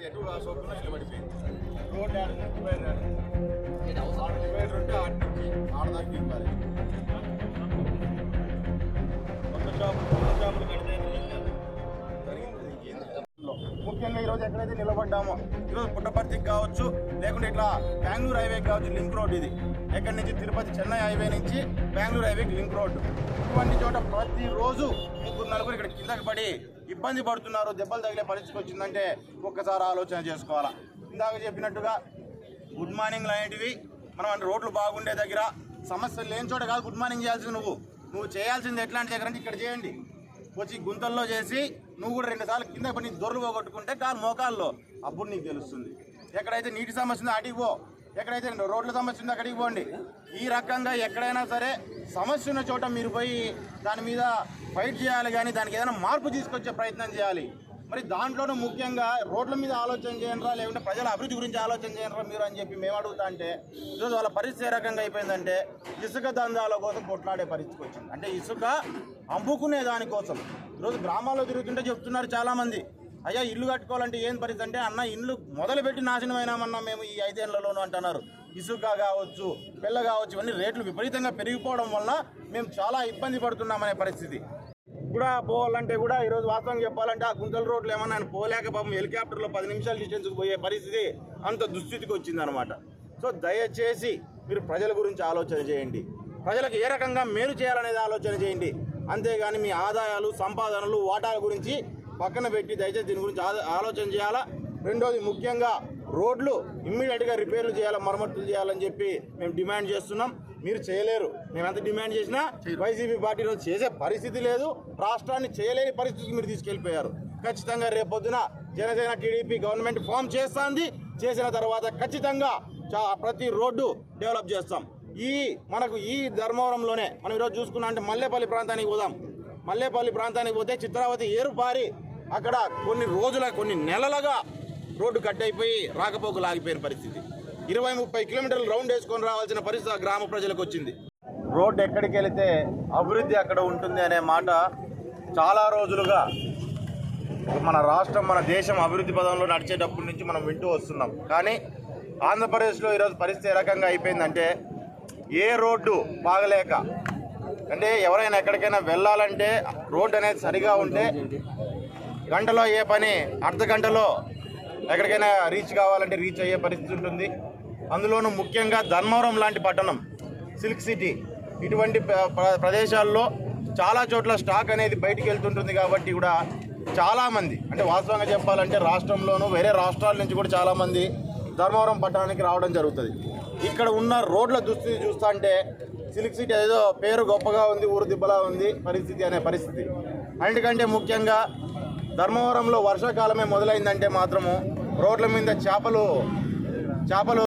ఎటు రాసోకుండా నిలబడిపోయింది రోడ్ ఆడ డివైడర్ ఆడ. ఆడ డివైడర్ ఉంటే ఆడ నుంచి ఆడదాకా ఇవ్వాలి కొత్త షాపులు కొత్త షాపులు కడితే జరిగింది ఇంకేంది? ముఖ్యంగా ఈరోజు ఎక్కడైతే నిలబడ్డామో ఈరోజు పుట్టపర్తికి కావచ్చు లేకుంటే ఇట్లా బెంగళూరు హైవే కావచ్చు లింక్ రోడ్ ఇది ఎక్కడి నుంచి తిరుపతి చెన్నై హైవే నుంచి బెంగళూరు హైవేకి లింక్ రోడ్ ఇటువంటి చోట ప్రతిరోజు ముగ్గురు నలుగురు ఇక్కడ కిందకి పడి ఇబ్బంది పడుతున్నారు దెబ్బలు తగిలే పరిస్థితి వచ్చిందంటే ఒక్కసారి ఆలోచన చేసుకోవాలా ఇందాక చెప్పినట్టుగా గుడ్ మార్నింగ్ లాంటివి మనం అంటే రోడ్లు బాగుండే దగ్గర సమస్యలు లేని చోట కాదు గుడ్ మార్నింగ్ చేయాల్సింది నువ్వు నువ్వు చేయాల్సింది ఎట్లాంటి దగ్గర అంటే ఇక్కడ చేయండి వచ్చి గుంతల్లో చేసి నువ్వు కూడా రెండు సార్లు కింద పడి దొరలు పోగొట్టుకుంటే కాలు మోకాల్లో అప్పుడు నీకు తెలుస్తుంది ఎక్కడైతే నీటి సమస్య ఉందో అడిగి పో ఎక్కడైతే రోడ్ల సమస్య ఉందో అక్కడికి పోండి ఈ రకంగా ఎక్కడైనా సరే సమస్య ఉన్న చోట మీరు పోయి దాని మీద ఫైట్ చేయాలి కానీ దానికి ఏదైనా మార్పు తీసుకొచ్చే ప్రయత్నం చేయాలి మరి దాంట్లోనూ ముఖ్యంగా రోడ్ల మీద ఆలోచన చేయనరా లేకుంటే ప్రజల అభివృద్ధి గురించి ఆలోచన చేయనరా మీరు అని చెప్పి మేము అడుగుతా అంటే ఈరోజు వాళ్ళ పరిస్థితి ఏ రకంగా అయిపోయిందంటే ఇసుక దందాల కోసం కొట్లాడే పరిస్థితికి వచ్చింది అంటే ఇసుక అమ్ముకునే దానికోసం ఈరోజు గ్రామాల్లో తిరుగుతుంటే చెప్తున్నారు చాలామంది అయ్యా ఇల్లు కట్టుకోవాలంటే ఏం పరిస్థితి అంటే అన్న ఇల్లు మొదలుపెట్టి నాశనమైనామన్నా మేము ఈ ఐదేళ్లలోనూ అంటున్నారు ఇసుక కావచ్చు పిల్ల కావచ్చు ఇవన్నీ రేట్లు విపరీతంగా పెరిగిపోవడం వల్ల మేము చాలా ఇబ్బంది పడుతున్నామనే పరిస్థితి కూడా పోవాలంటే కూడా ఈరోజు వాస్తవం చెప్పాలంటే ఆ గుంతల రోడ్లు ఏమన్నా ఆయన పోలేక పాపం హెలికాప్టర్లో పది నిమిషాలు డిస్టెన్స్కి పోయే పరిస్థితి అంత దుస్థితికి వచ్చిందనమాట సో దయచేసి మీరు ప్రజల గురించి ఆలోచన చేయండి ప్రజలకు ఏ రకంగా మేలు చేయాలనేది ఆలోచన చేయండి అంతేగాని మీ ఆదాయాలు సంపాదనలు వాటాల గురించి పక్కన పెట్టి దయచేసి దీని గురించి ఆ- ఆలోచన చేయాలా రెండోది ముఖ్యంగా రోడ్లు ఇమ్మీడియట్గా రిపేర్లు చేయాలి మరమ్మతులు చేయాలని చెప్పి మేము డిమాండ్ చేస్తున్నాం మీరు చేయలేరు మేము ఎంత డిమాండ్ చేసినా వైసీపీ పార్టీ రోజు చేసే పరిస్థితి లేదు రాష్ట్రాన్ని చేయలేని పరిస్థితికి మీరు తీసుకెళ్ళిపోయారు ఖచ్చితంగా రేపొద్దున జనసేన టీడీపీ గవర్నమెంట్ ఫామ్ చేస్తుంది చేసిన తర్వాత ఖచ్చితంగా చా- ప్రతి రోడ్డు డెవలప్ చేస్తాం ఈ మనకు ఈ ధర్మవరంలోనే మనం ఈరోజు చూసుకున్నా అంటే మల్లేపల్లి ప్రాంతానికి పోదాం మల్లేపల్లి ప్రాంతానికి పోతే చిత్రావతి ఏరుపారి అక్కడ కొన్ని రోజుల కొన్ని నెలలుగా రోడ్డు కట్ అయిపోయి రాకపోకలు ఆగిపోయిన పరిస్థితి ఇరవై ముప్పై కిలోమీటర్లు రౌండ్ వేసుకొని రావాల్సిన పరిస్థితి ఆ గ్రామ ప్రజలకు వచ్చింది రోడ్డు ఎక్కడికి వెళితే అభివృద్ధి అక్కడ ఉంటుంది అనే మాట చాలా రోజులుగా మన రాష్ట్రం మన దేశం అభివృద్ధి పదంలో నడిచేటప్పటి నుంచి మనం వింటూ వస్తున్నాం కానీ ఆంధ్రప్రదేశ్లో ఈరోజు పరిస్థితి ఏ రకంగా అయిపోయిందంటే ఏ రోడ్డు బాగలేక అంటే ఎవరైనా ఎక్కడికైనా వెళ్ళాలంటే రోడ్డు అనేది సరిగా ఉంటే గంటలో ఏ పని అర్ధ గంటలో ఎక్కడికైనా రీచ్ కావాలంటే రీచ్ అయ్యే పరిస్థితి ఉంటుంది అందులోనూ ముఖ్యంగా ధర్మవరం లాంటి పట్టణం సిల్క్ సిటీ ఇటువంటి ప్ర- ప్ర- ప్రదేశాల్లో చాలా చోట్ల స్టాక్ అనేది బయటికి వెళ్తుంటుంది కాబట్టి కూడా చాలామంది అంటే వాస్తవంగా చెప్పాలంటే రాష్ట్రంలోనూ వేరే రాష్ట్రాల నుంచి కూడా చాలామంది ధర్మవరం పట్టణానికి రావడం జరుగుతుంది ఇక్కడ ఉన్న రోడ్ల దుస్థితి చూస్తా అంటే సిల్క్ సిటీ ఏదో పేరు గొప్పగా ఉంది ఊరు దిబ్బలా ఉంది పరిస్థితి అనే పరిస్థితి అన్నిటికంటే ముఖ్యంగా ధర్మవరంలో వర్షాకాలమే మొదలైందంటే మాత్రము రోడ్ల మీద చేపలు చేపలు